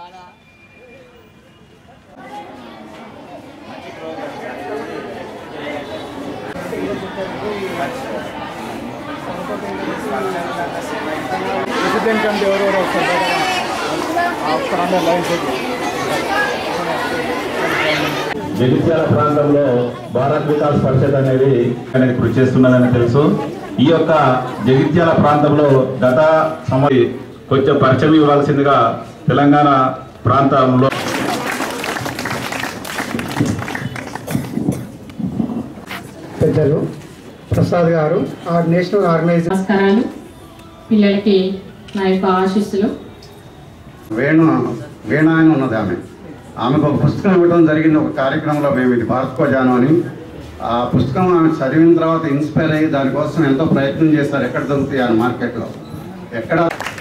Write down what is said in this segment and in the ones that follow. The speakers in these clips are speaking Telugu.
ప్రెసిడెంట్ అంటే ఎవరెవరు వస్తారు ఒకసారి లైన్ చేసి జగిత్యాల ప్రాంతంలో భారత్ వికాస్ పరిషత్ అనేది అనేది కృషి చేస్తున్నదని తెలుసు ఈ యొక్క జగిత్యాల ప్రాంతంలో గత సమయ కొంచెం పరిచయం ఇవ్వాల్సిందిగా తెలంగాణ ప్రాంతంలో పెద్దలు ప్రసాద్ గారు ఆ నేషనల్ ఆర్గనైజేషన్ నమస్కారాలు పిల్లలకి నా యొక్క ఆశీస్సులు వేణు వీణ అని ఉన్నది ఆమె ఆమెకు ఒక పుస్తకం ఇవ్వడం జరిగింది ఒక కార్యక్రమంలో మేము ఇది భారత్ కోజాను అని ఆ పుస్తకం ఆమె చదివిన తర్వాత ఇన్స్పైర్ అయ్యి దానికోసం ఎంతో ప్రయత్నం చేశారు ఎక్కడ దొరుకుతాయి ఆ మార్కెట్లో ఎక్కడ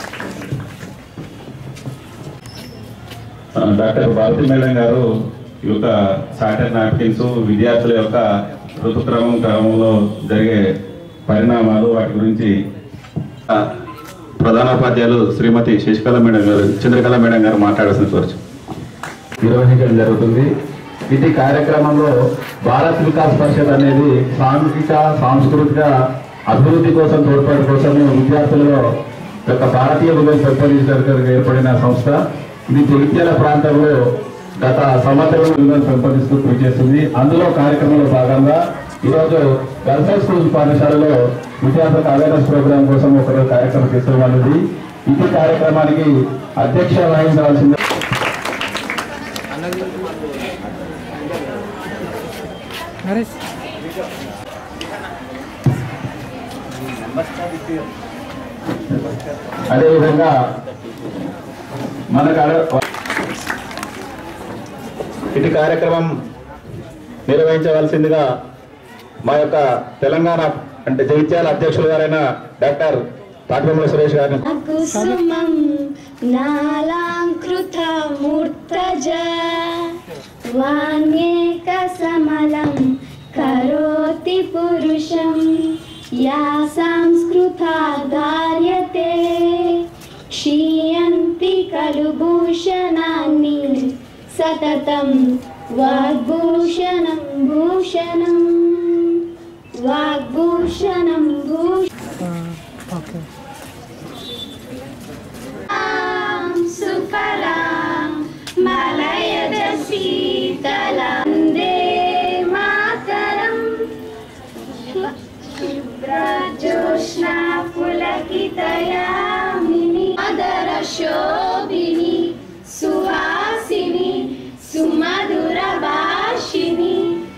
ఆ, డాక్టర్ భారతి మేడం గారు ఈ యొక్క సాటర్ నాప్కిన్స్ విద్యార్థుల యొక్క ఋతుక్రమం క్రమంలో జరిగే పరిణామాలు వాటి గురించి ఆ, ప్రధానోపాధ్యాయులు శ్రీమతి శశికళ మేడం గారు చంద్రకళ మేడం గారు మాట్లాడాల్సిన కోరచ్చు నిర్వహించడం జరుగుతుంది ఇది కార్యక్రమంలో భారత్ వికాస్ పరిషత్ అనేది సాంఘిక సాంస్కృతిక అభివృద్ధి కోసం తోడ్పాటు కోసం విద్యార్థులలో యొక్క భారతీయ విలువలు పెంపొందించడానికి ఏర్పడిన సంస్థ ఇది జగిత్యాల ప్రాంతంలో గత సంవత్సరం విలువలు పెంపొందిస్తూ కృషి చేస్తుంది అందులో కార్యక్రమంలో భాగంగా ఈరోజు గర్ల్స్ హై స్కూల్ పాఠశాలలో విద్యార్థులకు అవేర్నెస్ ప్రోగ్రామ్ కోసం ఒక కార్యక్రమం తీసుకోవాలన్నది ఇది కార్యక్రమానికి అధ్యక్ష వహించవలసింది అదేవిధంగా మనకు అడ- ఇటు కార్యక్రమం నిర్వహించవలసిందిగా మా యొక్క తెలంగాణ అంటే జగిత్యాల అధ్యక్షులు గారైన డాక్టర్ తాటిబొమ్మల సురేష్ గారిని కుసుమం నాలాంకృతమూర్తజ వాణ్యేకసమలం కరోతి పురుషం యా సంస్కృతా ధార్యతే క్షీయంతి ఖలు భూషణాన్ని సతతం వాగ్భూషణం భూషణం వాగ్భూషణం భూషణం సుఫలాం మలయజ శీతలం దే మాతరం శుభ్రజోష్ణా పులకితయామిని అదర శోభిని సువాసిని సుమధుర భాషిని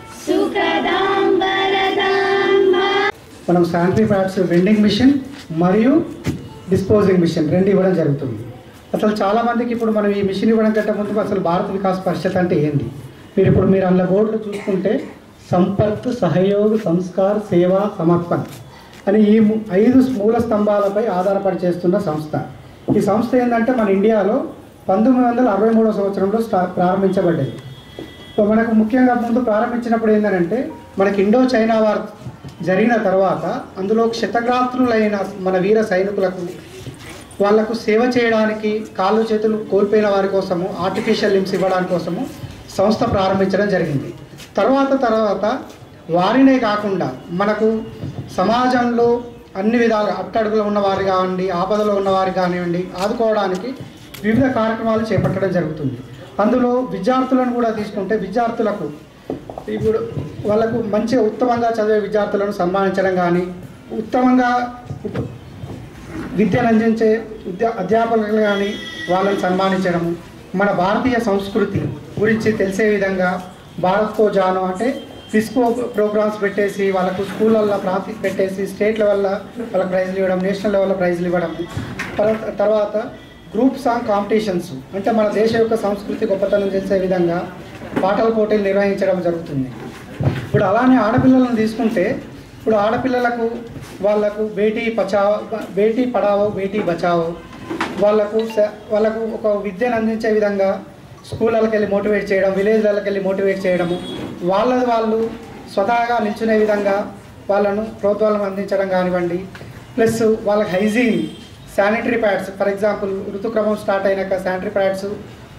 సుఖదాం వరదాం మనం శానిటరీ ప్యాడ్స్ వెండింగ్ మిషన్ మరియు డిస్పోజింగ్ మిషన్ రెండు ఇవ్వడం జరుగుతుంది అసలు చాలా మందికి ఇప్పుడు మనం ఈ మిషన్ ఇవ్వడం కంటే ముందు అసలు భారత వికాస్ పరిషత్ అంటే ఏంది మీరు ఇప్పుడు మీరు అందులో బోర్డులో చూసుకుంటే సంపర్క్ సహయోగ్ సంస్కార్ సేవ సమర్పణ్ అని ఈ ము- ఐదు మూల స్తంభాలపై ఆధారపడి చేస్తున్న సంస్థ ఈ సంస్థ ఏంటంటే మన ఇండియాలో పంతొమ్మిది వందల అరవై మూడవ సంవత్సరంలో స్టా ప్రారంభించబడ్డది సో మనకు ముఖ్యంగా ముందు ప్రారంభించినప్పుడు ఏంటంటే మనకి ఇండో చైనా వార్ జరిగిన తర్వాత అందులో క్షతగాత్రులైన మన వీర సైనికులకు వాళ్లకు సేవ చేయడానికి కాళ్ళు చేతులు కోల్పోయిన వారి కోసము ఆర్టిఫిషియల్ లిమ్స్ ఇవ్వడానికి కోసము సంస్థ ప్రారంభించడం జరిగింది తర్వాత తర్వాత వారినే కాకుండా మనకు సమాజంలో అన్ని విధాలుగా అట్టడుగులో ఉన్నవారు కానివ్వండి ఆపదలో ఉన్నవారు కానివ్వండి ఆదుకోవడానికి వివిధ కార్యక్రమాలు చేపట్టడం జరుగుతుంది అందులో విద్యార్థులను కూడా తీసుకుంటే విద్యార్థులకు ఇప్పుడు వాళ్ళకు మంచిగా ఉత్తమంగా చదివే విద్యార్థులను సన్మానించడం కానీ ఉత్తమంగా ఉప్- విద్యను అందించే విద్యా అధ్యాపకులు కానీ వాళ్ళని సన్మానించడము మన భారతీయ సంస్కృతి గురించి తెలిసే విధంగా భారత్కో జాను అంటే ఫిస్కో ప్రోగ్రామ్స్ పెట్టేసి వాళ్ళకు స్కూళ్ళల్లో ప్రాంతి పెట్టేసి స్టేట్ లెవెల్లో వాళ్ళకి ప్రైజ్లు ఇవ్వడం నేషనల్ లెవెల్లో ప్రైజ్లు ఇవ్వడం తర్వాత తర్వాత గ్రూప్ సాంగ్ కాంపిటీషన్స్ అంటే మన దేశ యొక్క సంస్కృతి గొప్పతనం తెలిసే విధంగా పాటల పోటీలు నిర్వహించడం జరుగుతుంది ఇప్పుడు అలానే ఆడపిల్లలను తీసుకుంటే ఇప్పుడు ఆడపిల్లలకు వాళ్ళకు బేటీ పచావో బేటీ పడావో బేటీ బచావో వాళ్ళకు స- వాళ్ళకు ఒక విద్యను అందించే విధంగా స్కూళ్ళకి వెళ్ళి మోటివేట్ చేయడం విలేజ్లకి వెళ్ళి మోటివేట్ చేయడము వాళ్ళది వాళ్ళు స్వతహాగా నిల్చునే విధంగా వాళ్ళను ప్రోత్సాహం అందించడం కానివ్వండి ప్లస్ వాళ్ళకి hygiene sanitary pads for example ఋతుక్రమం స్టార్ట్ అయినాక శానిటరీ ప్యాడ్స్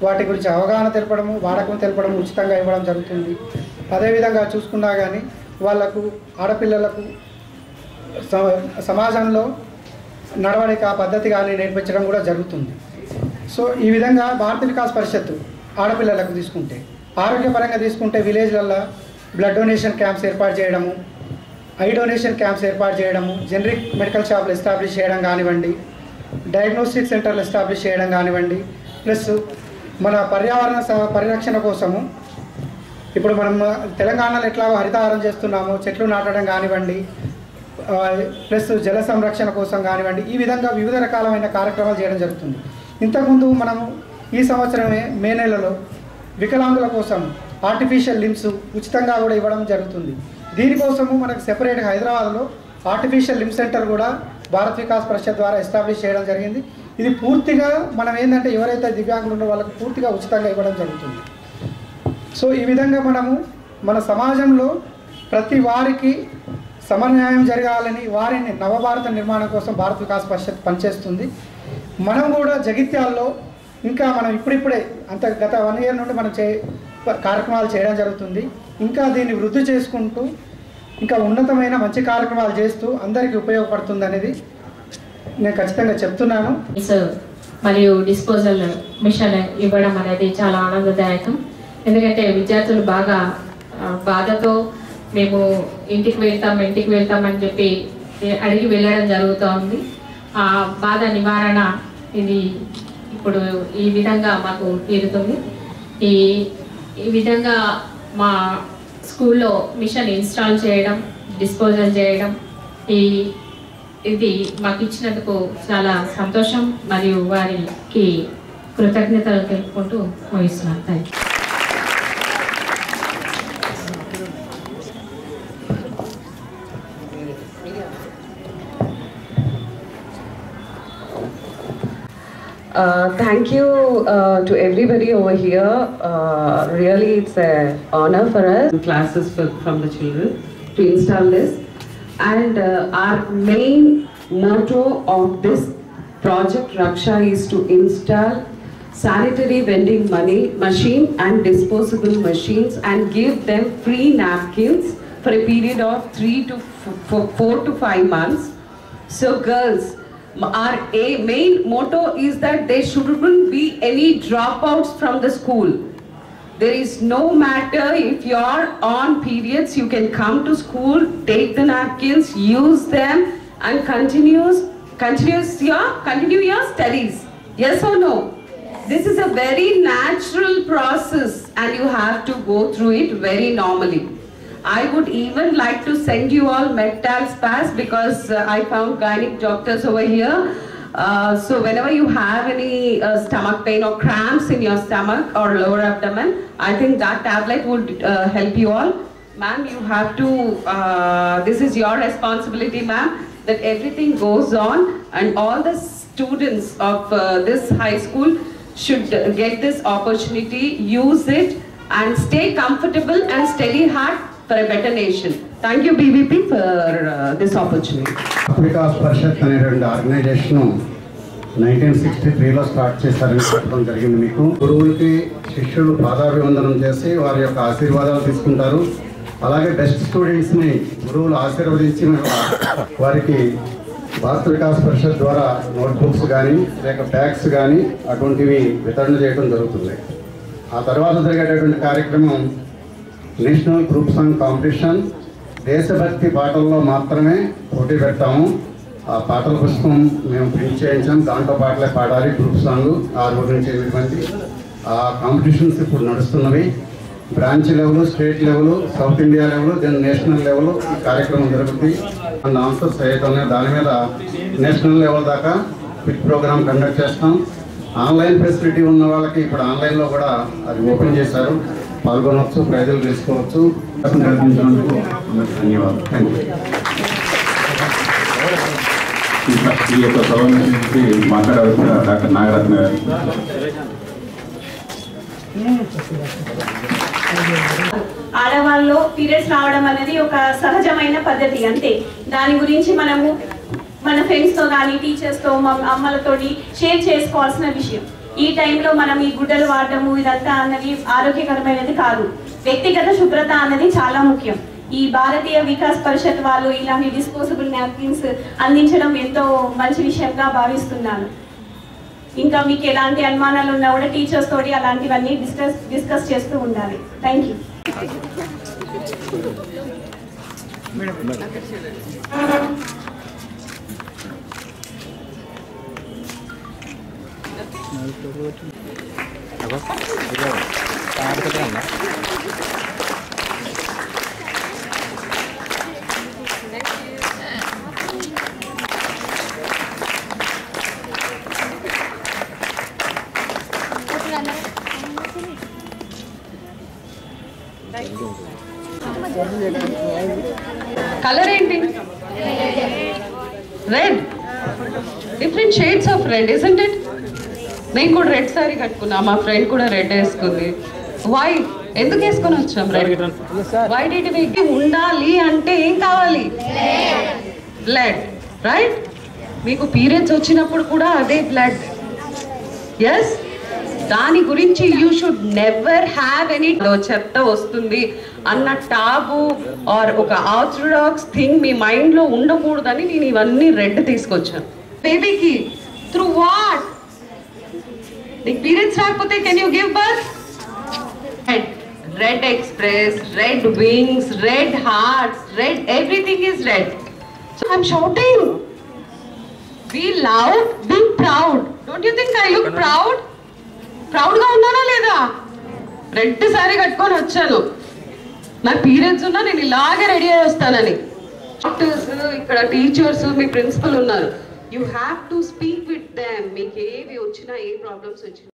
వాటి గురించి అవగాహన తెలపడము వాడకం తెలపడము ఉచితంగా ఇవ్వడం జరుగుతుంది అదేవిధంగా చూసుకున్నా కానీ వాళ్ళకు ఆడపిల్లలకు స- సమాజంలో నడవడిక పద్ధతి కానీ నేర్పించడం కూడా జరుగుతుంది సో ఈ విధంగా భారత వికాస్ పరిషత్ ఆడపిల్లలకు తీసుకుంటే ఆరోగ్యపరంగా తీసుకుంటే విలేజ్లల్లో బ్లడ్ డొనేషన్ క్యాంప్స్ ఏర్పాటు చేయడము ఐ డొనేషన్ క్యాంప్స్ ఏర్పాటు చేయడము జనరిక్ మెడికల్ షాపులు ఎస్టాబ్లిష్ చేయడం కానివ్వండి డయాగ్నోస్టిక్ సెంటర్లు ఎస్టాబ్లిష్ చేయడం కానివ్వండి ప్లస్ మన పర్యావరణ స- పరిరక్షణ కోసము ఇప్పుడు మనం తెలంగాణలో ఎట్లాగో హరితహారం చేస్తున్నామో చెట్లు నాటడం కానివ్వండి ఆ, ప్లస్ జల సంరక్షణ కోసం కానివ్వండి ఈ విధంగా వివిధ రకాలమైన కార్యక్రమాలు చేయడం జరుగుతుంది ఇంతకుముందు మనము ఈ సంవత్సరమే మే నెలలో వికలాంగుల కోసం ఆర్టిఫిషియల్ లిమ్స్ ఉచితంగా కూడా ఇవ్వడం జరుగుతుంది దీనికోసము మనకు సెపరేట్గా హైదరాబాద్లో ఆర్టిఫిషియల్ లిమ్ సెంటర్ కూడా భారత్ వికాస్ పరిషత్ ద్వారా ఎస్టాబ్లిష్ చేయడం జరిగింది ఇది పూర్తిగా మనం ఏంటంటే ఎవరైతే దివ్యాంగులు ఉన్నారో వాళ్ళకి పూర్తిగా ఉచితంగా ఇవ్వడం జరుగుతుంది సో ఈ విధంగా మనము మన సమాజంలో ప్రతి వారికి సమన్యాయం జరగాలని వారిని నవభారత నిర్మాణం కోసం భారత వికాస్ పరిషత్ పనిచేస్తుంది మనం కూడా జగిత్యాల్లో ఇంకా మనం ఇప్పుడిప్పుడే అంత గత వన్ ఇయర్ నుండి మనం చే కార్యక్రమాలు చేయడం జరుగుతుంది ఇంకా దీన్ని వృద్ధి చేసుకుంటూ ఇంకా ఉన్నతమైన మంచి కార్యక్రమాలు చేస్తూ అందరికీ ఉపయోగపడుతుంది అనేది నేను ఖచ్చితంగా చెప్తున్నాను మిస్ మరియు డిస్పోజల్ మిషన్ ఇవ్వడం అనేది చాలా ఆనందదాయకం ఎందుకంటే విద్యార్థులు బాగా ఆ, బాధతో మేము ఇంటికి వెళ్తాం ఇంటికి వెళ్తాం అని చెప్పి అడిగి వెళ్ళడం జరుగుతోంది ఆ బాధ నివారణ ఇది ఇప్పుడు ఈ విధంగా మాకు తీరుతుంది ఈ ఈ విధంగా మా స్కూల్లో మిషన్ ఇన్స్టాల్ చేయడం డిస్పోజల్ చేయడం ఈ ఇది మాకు ఇచ్చినందుకు చాలా సంతోషం మరియు వారికి కృతజ్ఞతలు తెలుపుకుంటూ ముగిస్తున్నాను thank you Uh, thank you uh, to everybody over here. Uh, really, it's an honor for us. Classes for, from the children to install this. And uh, our main motto of this project Raksha is to install sanitary vending money machine and disposable machines and give them free napkins for a period of three to f- for four to five months. So girls, m- our a main motto is that there shouldn't be any dropouts from the school. There is no matter if you are on periods, you can come to school, take the napkins, use them, and continues continues your continue your studies. Yes or no? This is a very natural process, and you have to go through it very normally. I would even like to send you all MedTals pass because uh, I found gynec doctors over here. Uh, so whenever you have any uh, stomach pain or cramps in your stomach or lower abdomen, I think that tablet would uh, help you all. Ma'am, you have to, uh, this is your responsibility, ma'am, that everything goes on and all the students of uh, this high school should uh, get this opportunity, use it and stay comfortable and steady heart for a better nation. Thank you BVP for uh, this opportunity. Vikas Parishad అనేటువంటి ఆర్గనైజేషన్ నైన్టీన్ సిక్స్టీ త్రీలో స్టార్ట్ చేశారని చెప్పడం జరిగింది మీకు గురువులకి శిష్యులు పాదాభివందనం చేసి వారి యొక్క ఆశీర్వాదాలు తీసుకుంటారు అలాగే బెస్ట్ స్టూడెంట్స్ని గురువులు ఆశీర్వదించిన వారికి భారత వికాస్ పరిషత్ ద్వారా నోట్బుక్స్ కానీ లేక బ్యాగ్స్ కానీ అటువంటివి వితరణ చేయడం జరుగుతుంది ఆ తర్వాత జరిగేటటువంటి కార్యక్రమం నేషనల్ గ్రూప్ సాంగ్ కాంపిటీషన్ దేశభక్తి పాటల్లో మాత్రమే పోటీ పెడతాము ఆ పాటల పుస్తకం మేము ప్రింట్ చేయించాం దాంట్లో పాటలే పాడాలి గ్రూప్ సాంగ్ ఆరుగురు నుంచి ఎనిమిది మంది ఆ కాంపిటీషన్స్ ఇప్పుడు నడుస్తున్నవి branch level state level south India level then national level ఈ కార్యక్రమం జరుగుతుంది అండ్ ఆన్సర్స్ అయితే దాని మీద నేషనల్ లెవెల్ దాకా క్విక్ ప్రోగ్రామ్ కండక్ట్ చేస్తాం ఆన్లైన్ ఫెసిలిటీ ఉన్న వాళ్ళకి ఇప్పుడు ఆన్లైన్లో కూడా అది ఓపెన్ చేశారు పాల్గొనవచ్చు ప్రైజులు తీసుకోవచ్చు కల్పించినందుకు అందరికీ ధన్యవాదాలు థ్యాంక్ యూ ఈ యొక్క సభ గురించి మాట్లాడవలసిన డాక్టర్ నాగరత్న గారు ఆడవాళ్ళలో పీరియడ్స్ రావడం అనేది ఒక సహజమైన పద్ధతి అంతే దాని గురించి మనము మన ఫ్రెండ్స్తో కానీ టీచర్స్తో మా అమ్మలతోటి షేర్ చేసుకోవాల్సిన విషయం ఈ టైంలో మనం ఈ గుడ్డలు వాడటము ఇదంతా అన్నది ఆరోగ్యకరమైనది కాదు వ్యక్తిగత శుభ్రత అన్నది చాలా ముఖ్యం ఈ భారతీయ వికాస్ పరిషత్ వాళ్ళు ఇలాంటి డిస్పోజబుల్ నాప్కిన్స్ అందించడం ఎంతో మంచి విషయంగా భావిస్తున్నాను ఇంకా మీకు ఎలాంటి అనుమానాలు ఉన్నా కూడా టీచర్స్ తోటి అలాంటివన్నీ డిస్కస్ డిస్కస్ చేస్తూ ఉండాలి థ్యాంక్ యూ కలర్ ఏంటి red different shades of red isn't it నేను కూడా రెడ్ సారీ కట్టుకున్నా మా ఫ్రెండ్ కూడా రెడ్ వేసుకుంది వై ఎందుకు వేసుకొని వచ్చాం రెడ్ వై డిడ్ వి ఉండాలి అంటే ఏం కావాలి బ్లడ్ రైట్ మీకు పీరియడ్స్ వచ్చినప్పుడు కూడా అదే బ్లడ్ ఎస్ దాని గురించి you should never have any చెత్త వస్తుంది అన్న టాబు ఆర్ ఒక ఆర్థోడాక్స్ థింగ్ మీ మైండ్లో ఉండకూడదని నేను ఇవన్నీ రెడ్ తీసుకొచ్చాను బేబీకి త్రూ వాట్ నీకు పీరియడ్స్ రాకపోతే can you give birth red red express red wings red hearts red everything is red so I'm shouting be loud be proud don't you think I look proud proud గా ఉన్నానా లేదా రెడ్ సారీ కట్టుకొని వచ్చాను నాకు పీరియడ్స్ ఉన్నా నేను ఇలాగే రెడీ అయ్యి వస్తానని డాక్టర్స్ ఇక్కడ టీచర్స్ మీ ప్రిన్సిపల్ ఉన్నారు you have to speak with them మీకు ఏవి వచ్చినా ఏ ప్రాబ్లమ్స్ వచ్చినా